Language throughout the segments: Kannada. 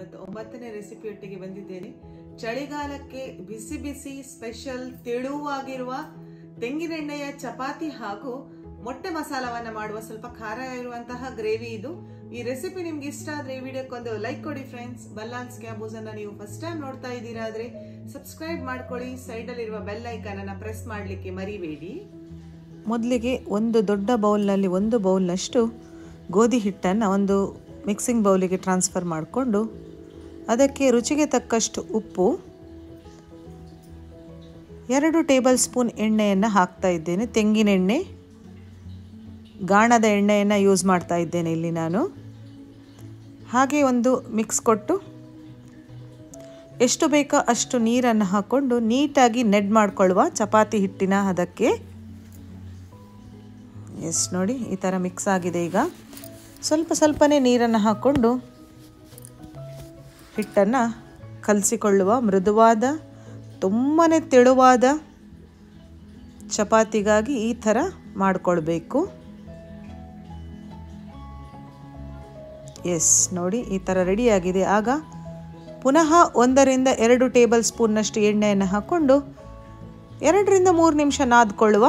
ಇವತ್ತು ಒಂಬತ್ತನೇ ರೆಸಿಪಿಯೊಟ್ಟಿಗೆ ಬಂದಿದ್ದೇನೆ ಚಳಿಗಾಲಕ್ಕೆ ಬಿಸಿ ಬಿಸಿ ಸ್ಪೆಷಲ್ ತೆಳುವಾಗಿರುವ ತೆಂಗಿನೆಣ್ಣೆಯ ಚಪಾತಿ ಹಾಗೂ ಮೊಟ್ಟೆ ಮಸಾಲವನ್ನ ಮಾಡುವ ಸ್ವಲ್ಪ ಖಾರ ಇರುವಂತಹ ಗ್ರೇವಿ ಇದು ಈ ರೆಸಿಪಿ ನಿಮ್ಗೆ ಇಷ್ಟ ಆದ್ರೆ ಈ ವಿಡಿಯೋಕ್ಕೊಂದು ಲೈಕ್ ಕೊಡಿ ಫ್ರೆಂಡ್ಸ್ ಬಲ್ಲಾನ್ಸ್ ಕ್ಯಾಬೂಸ್ ಅನ್ನ ನೀವು ಫಸ್ಟ್ ಟೈಮ್ ನೋಡ್ತಾ ಇದ್ದೀರಾ ಆದ್ರೆ ಸಬ್ಸ್ಕ್ರೈಬ್ ಮಾಡ್ಕೊಳ್ಳಿ ಸೈಡ್ ಅಲ್ಲಿರುವ ಬೆಲ್ ಐಕಾನ್ ಅನ್ನ ಪ್ರೆಸ್ ಮಾಡ್ಲಿಕ್ಕೆ ಮರಿಬೇಡಿ ಮೊದಲಿಗೆ ಒಂದು ದೊಡ್ಡ ಬೌಲ್ನಲ್ಲಿ ಒಂದು ಬೌಲ್ನಷ್ಟು ಗೋಧಿ ಹಿಟ್ಟನ್ನು ಒಂದು ಮಿಕ್ಸಿಂಗ್ ಬೌಲಿಗೆ ಟ್ರಾನ್ಸ್ಫರ್ ಮಾಡಿಕೊಂಡು ಅದಕ್ಕೆ ರುಚಿಗೆ ತಕ್ಕಷ್ಟು ಉಪ್ಪು ಎರಡು ಟೇಬಲ್ ಸ್ಪೂನ್ ಎಣ್ಣೆಯನ್ನು ಹಾಕ್ತಾ ಇದ್ದೇನೆ ತೆಂಗಿನೆಣ್ಣೆ ಗಾಣದ ಎಣ್ಣೆಯನ್ನು ಯೂಸ್ ಮಾಡ್ತಾ ಇದ್ದೇನೆ ಇಲ್ಲಿ ನಾನು ಹಾಗೆ ಒಂದು ಮಿಕ್ಸ್ ಕೊಟ್ಟು ಎಷ್ಟು ಬೇಕೋ ಅಷ್ಟು ನೀರನ್ನು ಹಾಕ್ಕೊಂಡು ನೀಟಾಗಿ ನೆಡ್ ಮಾಡಿಕೊಳ್ಳುವ ಚಪಾತಿ ಹಿಟ್ಟಿನ ಅದಕ್ಕೆ ಎಸ್ ನೋಡಿ ಈ ಥರ ಮಿಕ್ಸ್ ಆಗಿದೆ ಈಗ ಸ್ವಲ್ಪ ಸ್ವಲ್ಪನೇ ನೀರನ್ನು ಹಾಕ್ಕೊಂಡು ಹಿಟ್ಟನ್ನು ಕಲಸಿಕೊಳ್ಳುವ ಮೃದುವಾದ ತುಂಬಾ ತೆಳುವಾದ ಚಪಾತಿಗಾಗಿ ಈ ಥರ ಮಾಡಿಕೊಳ್ಬೇಕು ಎಸ್ ನೋಡಿ ಈ ಥರ ರೆಡಿಯಾಗಿದೆ ಆಗ ಪುನಃ ಒಂದರಿಂದ ಎರಡು ಟೇಬಲ್ ಸ್ಪೂನ್ನಷ್ಟು ಎಣ್ಣೆಯನ್ನು ಹಾಕ್ಕೊಂಡು ಎರಡರಿಂದ ಮೂರು ನಿಮಿಷ ನಾದ್ಕೊಳ್ಳುವ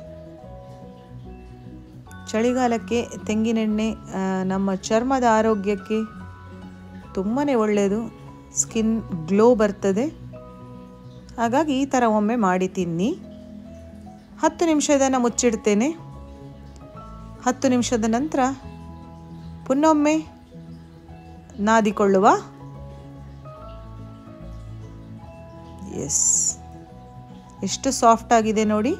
ಚಳಿಗಾಲಕ್ಕೆ ತೆಂಗಿನೆಣ್ಣೆ ನಮ್ಮ ಚರ್ಮದ ಆರೋಗ್ಯಕ್ಕೆ ತುಂಬಾ ಒಳ್ಳೆಯದು ಸ್ಕಿನ್ ಗ್ಲೋ ಬರ್ತದೆ ಹಾಗಾಗಿ ಈ ಥರ ಒಮ್ಮೆ ಮಾಡಿ ತಿನ್ನಿ ಹತ್ತು ನಿಮಿಷ ಇದನ್ನು ಮುಚ್ಚಿಡ್ತೇನೆ ಹತ್ತು ನಿಮಿಷದ ನಂತರ ಪುನೊಮ್ಮೆ ನಾದಿಕೊಳ್ಳುವ ಎಸ್ ಎಷ್ಟು ಸಾಫ್ಟ್ ಆಗಿದೆ ನೋಡಿ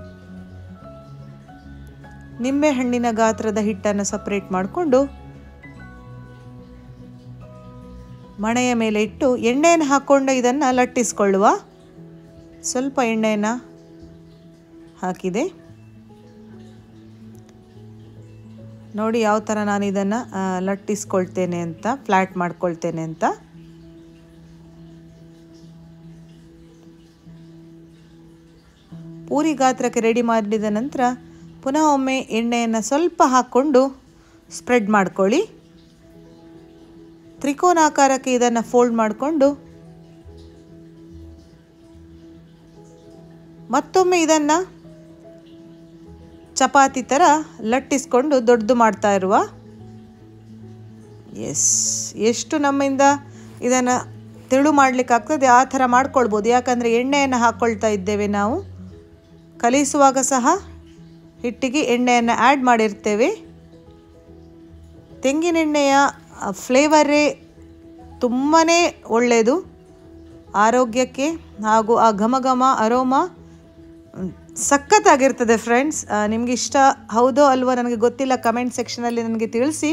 ನಿಂಬೆ ಹಣ್ಣಿನ ಗಾತ್ರದ ಹಿಟ್ಟನ್ನು ಸಪ್ರೇಟ್ ಮಾಡಿಕೊಂಡು ಮಣೆಯ ಮೇಲೆ ಇಟ್ಟು ಎಣ್ಣೆಯನ್ನು ಹಾಕ್ಕೊಂಡು ಇದನ್ನು ಲಟ್ಟಿಸ್ಕೊಳ್ಳುವ ಸ್ವಲ್ಪ ಎಣ್ಣೆಯನ್ನು ಹಾಕಿದೆ ನೋಡಿ ಯಾವ ಥರ ನಾನು ಇದನ್ನು ಲಟ್ಟಿಸ್ಕೊಳ್ತೇನೆ ಅಂತ ಫ್ಲ್ಯಾಟ್ ಮಾಡ್ಕೊಳ್ತೇನೆ ಅಂತ ಪೂರಿ ಗಾತ್ರಕ್ಕೆ ರೆಡಿ ಮಾಡಿದ ನಂತರ ಪುನಃ ಒಮ್ಮೆ ಎಣ್ಣೆಯನ್ನು ಸ್ವಲ್ಪ ಹಾಕ್ಕೊಂಡು ಸ್ಪ್ರೆಡ್ ಮಾಡ್ಕೊಳ್ಳಿ ತ್ರಿಕೋನಾಕಾರಕ್ಕೆ ಇದನ್ನು ಫೋಲ್ಡ್ ಮಾಡಿಕೊಂಡು ಮತ್ತೊಮ್ಮೆ ಇದನ್ನು ಚಪಾತಿ ಥರ ಲಟ್ಟಿಸ್ಕೊಂಡು ದೊಡ್ಡದು ಮಾಡ್ತಾ ಇರುವ ಎಸ್ ಎಷ್ಟು ನಮ್ಮಿಂದ ಇದನ್ನು ತೆಳು ಮಾಡಲಿಕ್ಕಾಗ್ತದೆ ಆ ಥರ ಮಾಡ್ಕೊಳ್ಬೋದು ಯಾಕಂದರೆ ಎಣ್ಣೆಯನ್ನು ಹಾಕ್ಕೊಳ್ತಾ ಇದ್ದೇವೆ ನಾವು ಕಲಿಸುವಾಗ ಸಹ ಹಿಟ್ಟಿಗೆ ಎಣ್ಣೆಯನ್ನು ಆ್ಯಡ್ ಮಾಡಿರ್ತೇವೆ ತೆಂಗಿನೆಣ್ಣೆಯ ಫ್ಲೇವರೇ ತುಂಬಾ ಒಳ್ಳೆಯದು ಆರೋಗ್ಯಕ್ಕೆ ಹಾಗೂ ಆ ಘಮ ಘಮ ಅರೋಮ ಸಖತ್ತಾಗಿರ್ತದೆ ಫ್ರೆಂಡ್ಸ್ ನಿಮಗೆ ಇಷ್ಟ ಹೌದೋ ಅಲ್ವೋ ನನಗೆ ಗೊತ್ತಿಲ್ಲ ಕಮೆಂಟ್ ಸೆಕ್ಷನಲ್ಲಿ ನನಗೆ ತಿಳಿಸಿ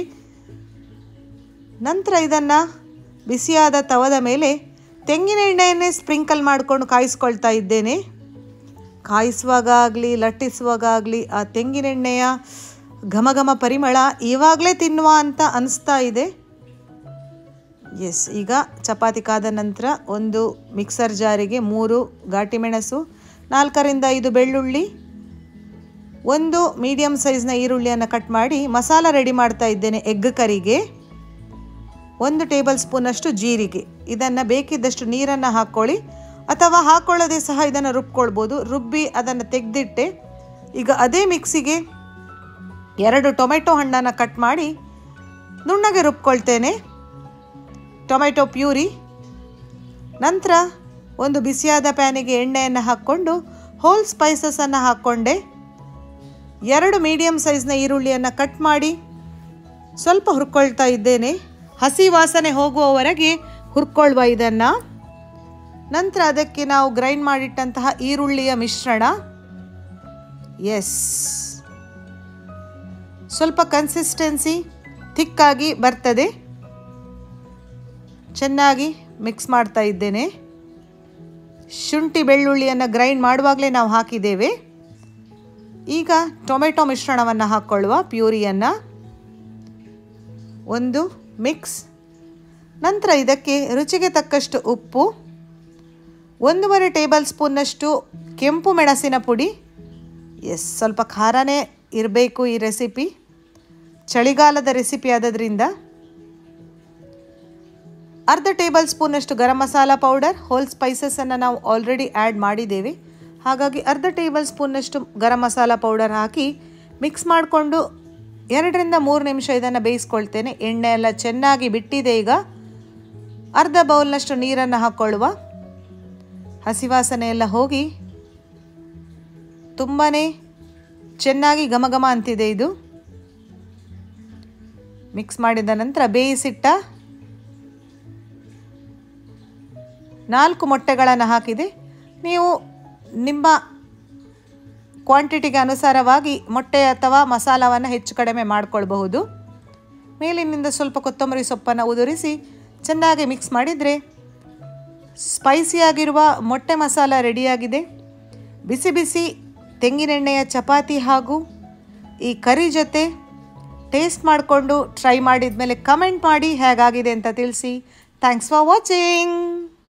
ನಂತರ ಇದನ್ನು ಬಿಸಿಯಾದ ತವದ ಮೇಲೆ ತೆಂಗಿನ ಎಣ್ಣೆಯನ್ನೇ ಸ್ಪ್ರಿಂಕಲ್ ಮಾಡಿಕೊಂಡು ಕಾಯಿಸ್ಕೊಳ್ತಾ ಇದ್ದೇನೆ ಕಾಯಿಸುವಾಗ ಆಗಲಿ ಲಟ್ಟಿಸುವಾಗ ಆಗಲಿ ಆ ತೆಂಗಿನೆಣ್ಣೆಯ ಘಮ ಘಮ ಪರಿಮಳ ಇವಾಗಲೇ ತಿನ್ನುವ ಅಂತ ಅನಿಸ್ತಾ ಇದೆ ಎಸ್ ಈಗ ಚಪಾತಿ ಕಾದ ನಂತರ ಒಂದು ಮಿಕ್ಸರ್ ಜಾರಿಗೆ ಮೂರು ಘಾಟಿ ಮೆಣಸು ನಾಲ್ಕರಿಂದ ಐದು ಬೆಳ್ಳುಳ್ಳಿ ಒಂದು ಮೀಡಿಯಮ್ ಸೈಜ್ನ ಈರುಳ್ಳಿಯನ್ನು ಕಟ್ ಮಾಡಿ ಮಸಾಲ ರೆಡಿ ಮಾಡ್ತಾ ಇದ್ದೇನೆ ಎಗ್ ಕರಿಗೆ ಒಂದು ಟೇಬಲ್ ಸ್ಪೂನಷ್ಟು ಜೀರಿಗೆ ಇದನ್ನು ಬೇಕಿದ್ದಷ್ಟು ನೀರನ್ನು ಹಾಕ್ಕೊಳ್ಳಿ ಅಥವಾ ಹಾಕ್ಕೊಳ್ಳದೆ ಸಹ ಇದನ್ನು ರುಬ್ಕೊಳ್ಬೋದು ರುಬ್ಬಿ ಅದನ್ನು ತೆಗೆದಿಟ್ಟೆ ಈಗ ಅದೇ ಮಿಕ್ಸಿಗೆ ಎರಡು ಟೊಮೆಟೊ ಹಣ್ಣನ್ನು ಕಟ್ ಮಾಡಿ ನುಣ್ಣಗೆ ರುಬ್ಕೊಳ್ತೇನೆ ಟೊಮೆಟೊ ಪ್ಯೂರಿ ನಂತರ ಒಂದು ಬಿಸಿಯಾದ ಪ್ಯಾನಿಗೆ ಎಣ್ಣೆಯನ್ನು ಹಾಕ್ಕೊಂಡು ಹೋಲ್ ಸ್ಪೈಸಸನ್ನು ಹಾಕ್ಕೊಂಡೆ ಎರಡು ಮೀಡಿಯಮ್ ಸೈಜ್ನ ಈರುಳ್ಳಿಯನ್ನು ಕಟ್ ಮಾಡಿ ಸ್ವಲ್ಪ ಹುರ್ಕೊಳ್ತಾ ಇದ್ದೇನೆ ಹಸಿ ವಾಸನೆ ಹೋಗುವವರೆಗೆ ಹುರ್ಕೊಳ್ಳುವ ಇದನ್ನು ನಂತರ ಅದಕ್ಕೆ ನಾವು ಗ್ರೈಂಡ್ ಮಾಡಿಟ್ಟಂತಹ ಈರುಳ್ಳಿಯ ಮಿಶ್ರಣ ಎಸ್ ಸ್ವಲ್ಪ ಕನ್ಸಿಸ್ಟೆನ್ಸಿ ಥಿಕ್ಕಾಗಿ ಬರ್ತದೆ ಚೆನ್ನಾಗಿ ಮಿಕ್ಸ್ ಮಾಡ್ತಾ ಇದ್ದೇನೆ ಶುಂಠಿ ಬೆಳ್ಳುಳ್ಳಿಯನ್ನು ಗ್ರೈಂಡ್ ಮಾಡುವಾಗಲೇ ನಾವು ಹಾಕಿದ್ದೇವೆ ಈಗ ಟೊಮೆಟೊ ಮಿಶ್ರಣವನ್ನು ಹಾಕ್ಕೊಳ್ಳುವ ಪ್ಯೂರಿಯನ್ನು ಒಂದು ಮಿಕ್ಸ್ ನಂತರ ಇದಕ್ಕೆ ರುಚಿಗೆ ತಕ್ಕಷ್ಟು ಉಪ್ಪು ಒಂದೂವರೆ ಟೇಬಲ್ ಸ್ಪೂನ್ನಷ್ಟು ಕೆಂಪು ಮೆಣಸಿನ ಪುಡಿ ಎಸ್ ಸ್ವಲ್ಪ ಖಾರನೇ ಇರಬೇಕು ಈ ರೆಸಿಪಿ ಚಳಿಗಾಲದ ರೆಸಿಪಿ ಆದದ್ರಿಂದ ಅರ್ಧ ಟೇಬಲ್ ಸ್ಪೂನಷ್ಟು ಗರಂ ಮಸಾಲ ಪೌಡರ್ ಹೋಲ್ ಸ್ಪೈಸಸನ್ನು ನಾವು ಆಲ್ರೆಡಿ ಆ್ಯಡ್ ಮಾಡಿದ್ದೇವೆ ಹಾಗಾಗಿ ಅರ್ಧ ಟೇಬಲ್ ಸ್ಪೂನಷ್ಟು ಗರಂ ಮಸಾಲ ಪೌಡರ್ ಹಾಕಿ ಮಿಕ್ಸ್ ಮಾಡಿಕೊಂಡು ಎರಡರಿಂದ ಮೂರು ನಿಮಿಷ ಇದನ್ನು ಬೇಯಿಸ್ಕೊಳ್ತೇನೆ ಎಣ್ಣೆ ಎಲ್ಲ ಚೆನ್ನಾಗಿ ಬಿಟ್ಟಿದೆ ಈಗ ಅರ್ಧ ಬೌಲ್ನಷ್ಟು ನೀರನ್ನು ಹಾಕ್ಕೊಳ್ಳುವ ಹಸಿವಾಸನೆ ಎಲ್ಲ ಹೋಗಿ ತುಂಬಾ ಚೆನ್ನಾಗಿ ಘಮ ಘಮ ಅಂತಿದೆ ಇದು ಮಿಕ್ಸ್ ಮಾಡಿದ ನಂತರ ಬೇಯಿಸಿಟ್ಟ ನಾಲ್ಕು ಮೊಟ್ಟೆಗಳನ್ನು ಹಾಕಿದೆ ನೀವು ನಿಮ್ಮ ಕ್ವಾಂಟಿಟಿಗೆ ಅನುಸಾರವಾಗಿ ಮೊಟ್ಟೆ ಅಥವಾ ಮಸಾಲವನ್ನು ಹೆಚ್ಚು ಕಡಿಮೆ ಮಾಡಿಕೊಳ್ಬಹುದು ಮೇಲಿನಿಂದ ಸ್ವಲ್ಪ ಕೊತ್ತಂಬರಿ ಸೊಪ್ಪನ್ನು ಉದುರಿಸಿ ಚೆನ್ನಾಗಿ ಮಿಕ್ಸ್ ಮಾಡಿದರೆ ಸ್ಪೈಸಿಯಾಗಿರುವ ಮೊಟ್ಟೆ ಮಸಾಲ ರೆಡಿಯಾಗಿದೆ ಬಿಸಿ ಬಿಸಿ ತೆಂಗಿನೆಣ್ಣೆಯ ಚಪಾತಿ ಹಾಗೂ ಈ ಕರಿ ಜೊತೆ ಟೇಸ್ಟ್ ಮಾಡಿಕೊಂಡು ಟ್ರೈ ಮಾಡಿದ ಮೇಲೆ ಕಮೆಂಟ್ ಮಾಡಿ ಹೇಗಾಗಿದೆ ಅಂತ ತಿಳಿಸಿ ಥ್ಯಾಂಕ್ಸ್ ಫಾರ್ ವಾಚಿಂಗ್